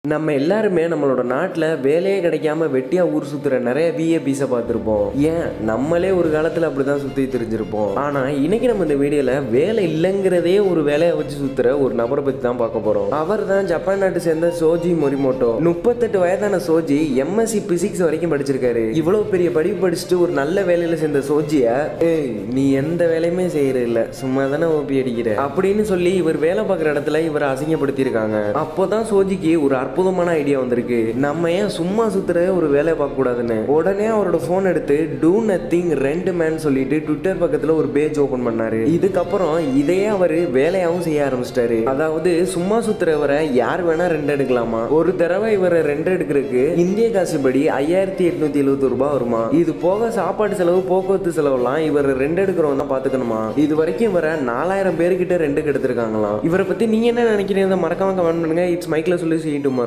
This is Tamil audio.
நம்ம எல்லாருமே நம்மளோட நாட்டில் வேலையே கிடைக்காம வெட்டியா ஊர் சுத்துற நிறைய விஏபிஸை பார்த்துருப்போம் ஏன் நம்மளே ஒரு காலத்தில் அப்படிதான் சுத்தி தெரிஞ்சிருப்போம் ஆனா இன்னைக்கு நம்ம இந்த வீடியோல வேலை இல்லைங்கிறதே ஒரு வேலையை வச்சு சுத்துற ஒரு நபரை பத்தி தான் பார்க்க போறோம் அவர் தான் ஜப்பான் நாட்டு சேர்ந்த சோஜி மொரிமோட்டோ முப்பத்தெட்டு வயதான சோஜி எம்எஸ்சி பிசிக்ஸ் வரைக்கும் படிச்சிருக்காரு இவ்வளவு பெரிய படிப்பு படிச்சுட்டு ஒரு நல்ல வேலையில சேர்ந்த சோஜிய ஏய் நீ எந்த வேலையுமே செய்யற இல்ல சும்மா தானே ஓபி அடிக்கிற அப்படின்னு சொல்லி இவர் வேலை பார்க்குற இடத்துல இவரை அசிங்கப்படுத்தியிருக்காங்க அப்போதான் சோஜிக்கு ஒரு அற்புதமான ஐடியா வந்திருக்கு நம்ம ஏன் சும்மா சுத்துற ஒரு வேலையை பார்க்க கூடாதுன்னு உடனே அவரோட போன் எடுத்து டூ நத்திங் ரெண்டு மேன் சொல்லிட்டு ட்விட்டர் பக்கத்துல ஒரு பேஜ் ஓபன் பண்ணாரு இதுக்கப்புறம் இதையே அவர் வேலையாவும் செய்ய ஆரம்பிச்சிட்டாரு அதாவது சும்மா சுத்துறவரை யார் வேணா ரெண்டு எடுக்கலாமா ஒரு தடவை இவரை ரெண்டு எடுக்கிறதுக்கு இந்திய காசுபடி ஐயாயிரத்தி எட்நூத்தி எழுபது ரூபாய் வருமா இது போக சாப்பாடு செலவு போக்குவரத்து செலவுலாம் இவர் ரெண்டு எடுக்கிறவங்க தான் பாத்துக்கணுமா இது வரைக்கும் இவரை நாலாயிரம் பேர்கிட்ட ரெண்டுக்கு எடுத்திருக்காங்களாம் இவரை பத்தி நீங்க என்ன நினைக்கிறீங்க மறக்காம கமெண்ட் பண்ணுங்க இட்ஸ் மைக்ல சொல்லி செய்யட்டுமா